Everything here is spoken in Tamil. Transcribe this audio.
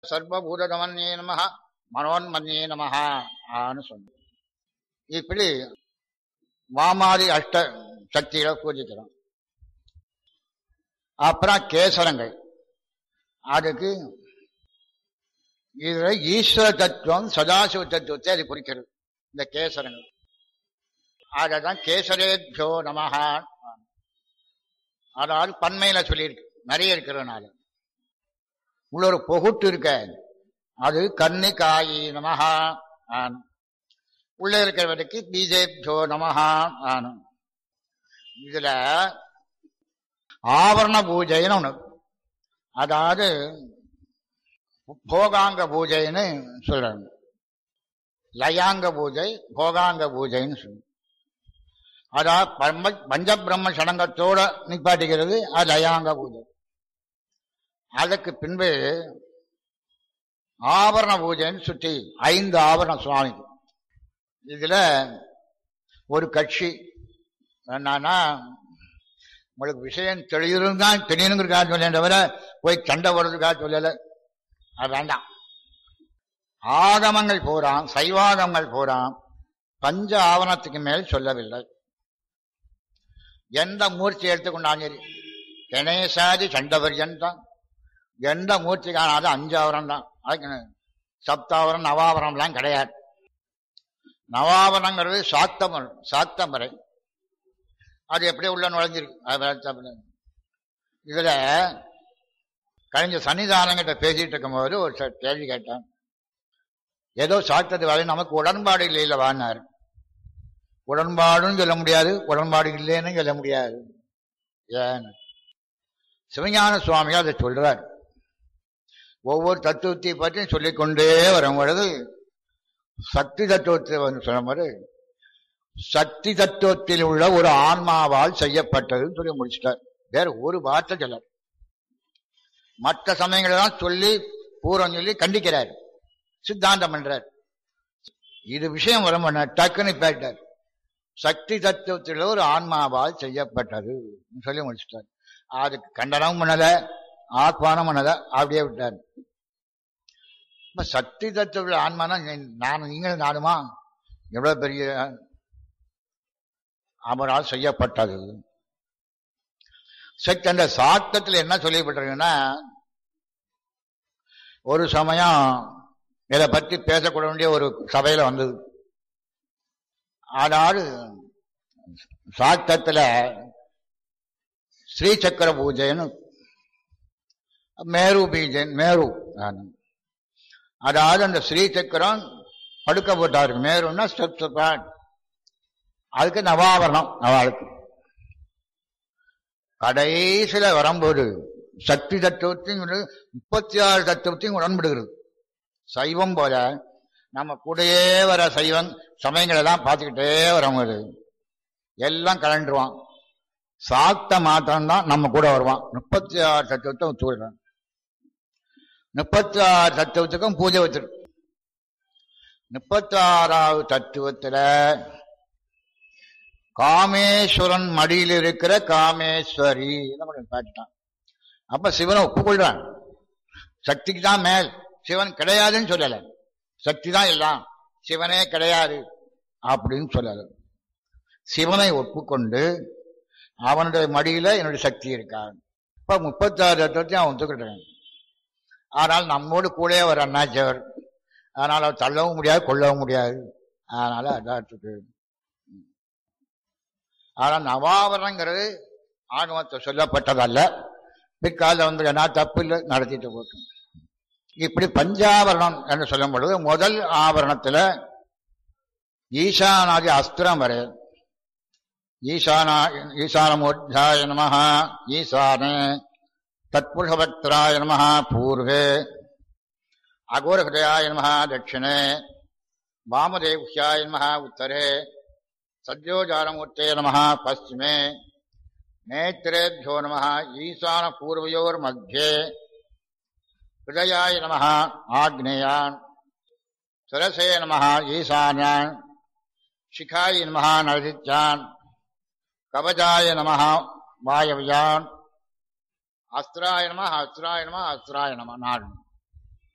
சர்வபூதமன்யே நம மனோன்மன்யே நமஹான்னு சொன்னோம் இப்படி வாமாதி அஷ்ட சக்திகளை பூஜிக்கிறோம் அப்புறம் கேசரங்கள் அதுக்கு இதுல ஈஸ்வர தத்துவம் சதாசிவ தத்துவத்தை அது குறிக்கிறது இந்த கேசரங்கள் அததான் கேசரேபியோ நமஹா அதாவது பன்மையில சொல்லியிருக்கு நிறைய இருக்கிறதுனால உள்ள ஒரு பொகுட்டு இருக்க அது கன்னி காயி நமஹா ஆனும் உள்ள இருக்கிறவருக்கு பீஜேபியோ நமஹா ஆனும் இதுல ஆவரண பூஜைன்னு ஒண்ணு அதாவது போகாங்க பூஜைன்னு சொல்றாங்க லயாங்க பூஜை போகாங்க பூஜைன்னு சொல்லுங்க அதாவது பரம பஞ்சபிரம்ம சடங்கத்தோட நிப்பாட்டிக்கிறது அது லயாங்க பூஜை அதுக்கு பின்பு ஆபரண பூஜைன்னு சுற்றி ஐந்து ஆபரண சுவாமிக்கு இதுல ஒரு கட்சி என்னன்னா உங்களுக்கு விஷயம் தெளிவுதான் தெரியணுங்கிறதுக்காக சொல்லேன் தவிர போய் சண்டை போடுறதுக்காக சொல்லலை அது வேண்டாம் ஆகமங்கள் போறான் சைவாகமங்கள் போறான் பஞ்ச ஆவணத்துக்கு மேல் சொல்லவில்லை எந்த மூர்த்தி எடுத்துக்கொண்டாலும் சரி கணேசாதி சண்டபரியன்தான் எந்த மூர்த்தி காணாத அஞ்சு ஆவரம் தான் அதுக்கு சப்தாவரம் நவாவரம்லாம் கிடையாது நவாவரங்கிறது சாத்தம் சாத்தமரை அது எப்படி உள்ள நுழைஞ்சிருக்கு அது வேற இதுல கழிஞ்ச சன்னிதானங்கிட்ட பேசிட்டு இருக்கும்போது ஒரு ச- கேள்வி கேட்டான் ஏதோ சாத்தது வரை நமக்கு உடன்பாடு இல்லை இல்ல வானார் உடன்பாடுன்னு சொல்ல முடியாது உடன்பாடு இல்லைன்னு சொல்ல முடியாது ஏன் சிவஞான சுவாமி அதை சொல்றார் ஒவ்வொரு தத்துவத்தை பற்றி சொல்லிக்கொண்டே வரும் பொழுது சக்தி தத்துவத்தை வந்து சொல்லும்போது சக்தி தத்துவத்தில் உள்ள ஒரு ஆன்மாவால் செய்யப்பட்டதுன்னு சொல்லி முடிச்சிட்டார் வேற ஒரு வார்த்தை சொல்லார் மற்ற சமயங்களெல்லாம் சொல்லி பூர்வம் சொல்லி கண்டிக்கிறார் சித்தாந்தம் பண்றார் இது விஷயம் வரும் டக்குன்னு பேட்டார் சக்தி தத்துவத்தில் ஒரு ஆன்மாவால் செய்யப்பட்டது சொல்லி முடிச்சிட்டார் அதுக்கு கண்டனமும் பண்ணல ஆத்மானம் பண்ணல அப்படியே விட்டார் இப்ப சக்தி தத்துவத்தில் ஆன்மானா நீ- நான் நீங்கள் நானுமா எவ்வளவு பெரிய அவரால் செய்யப்பட்டது சக்தி அந்த சாத்தத்தில் என்ன சொல்லப்பட்டிருக்குன்னா ஒரு சமயம் இதை பற்றி பேசக்கூட வேண்டிய ஒரு சபையில வந்தது அதாவது சாத்தத்துல ஸ்ரீசக்கர பூஜைன்னு மேரு பீஜன் மேரு ஆனு. அதாவது அந்த ஸ்ரீசக்கரம் படுக்க போட்டாரு மேருன்னா ஸ்டெப் ஸ்டெப்பா அதுக்கு நவாவரணம் அவளுக்கு கடைசியில வரும்போது சக்தி தத்துவத்தையும் விட முப்பத்தி ஆறு தத்துவத்தையும் உடன்படுகிறது சைவம் போல நம்ம கூடயே வர சைவம் சமயங்களை எல்லாம் பார்த்துக்கிட்டே வரும்போது எல்லாம் கலண்டுருவான் சாத்த மாத்திரம்தான் நம்ம கூட வருவான் முப்பத்தி ஆறு தத்துவத்தை ஒத்துவிடுறான் முப்பத்தி ஆறு தத்துவத்துக்கும் பூஜை வச்சிருக்கு முப்பத்தி ஆறாவது தத்துவத்துல காமேஸ்வரன் மடியில் இருக்கிற காமேஸ்வரி நம்ம காட்டிட்டான் அப்ப சிவனை ஒப்புக்கொள்றான் சக்திக்கு தான் மேல் சிவன் கிடையாதுன்னு சொல்லல சக்தி தான் எல்லாம் சிவனே கிடையாது அப்படின்னு சொல்லல சிவனை ஒப்புக்கொண்டு அவனுடைய மடியில என்னுடைய சக்தி இருக்கான் இப்ப முப்பத்தாறு தத்துவத்தையும் அவன் ஒத்துக்கிட்டான் ஆனால் நம்மோடு கூட ஒரு அண்ணாச்சவர் அதனால அவர் தள்ளவும் முடியாது கொள்ளவும் முடியாது அதனால அதான் இருக்கு. ஆனா நவாவரணங்கிறது ஆகமத்தை சொல்லப்பட்டதல்ல பிற்காலம் வந்து என்ன தப்பு இல்லை நடத்திட்டு போட்டோம் இப்படி பஞ்சாபரணம் என்று சொல்லும் பொழுது முதல் ஆபரணத்துல ஈசானாதி அஸ்திரம் வரை ஈசானா ஈசானமூர்த்தியாய நம ஈசானே தத்புருஷபக்திராய நம பூர்வே அகோரஹதயாய நம தட்சிணே வாமதேவ்யாய நம உத்தரே சத்யோஜானமூர்த்தே நம பश्चिमे நேத்திரேभ्यो நம ஈசான பூர்வயோர் மத்தியே ஹிருதயாய நம ஆக்னேயான் சுரசே நம ஈசான்யான் शिखाय नमः नरसित्यान् कवचाय नमः वायव्यान् अस्त्राय नमः अस्त्राय नमः अस्त्राय नमः नारायण